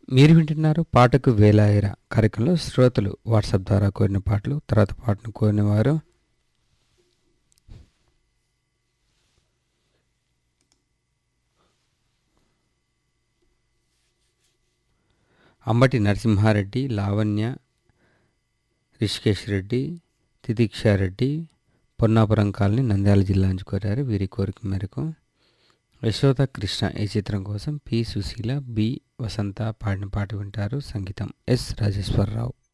మీరు వింటున్నారు పాటకు వేలాయిర కార్యక్రమంలో శ్రోతలు వాట్సాప్ ద్వారా కోరిన పాటలు తర్వాత పాటను కోరిన వారు అంబటి నరసింహారెడ్డి లావణ్య రిషికేష్ రెడ్డి తితిక్షారెడ్డి పొన్నాపురం కాలనీ నంద్యాల జిల్లా నుంచి కోరారు వీరి కోరిక మేరకు యశోద కృష్ణ ఈ చిత్రం కోసం పి సుశీల బి వసంత పాడిన పాట వింటారు సంగీతం ఎస్ రాజేశ్వరరావు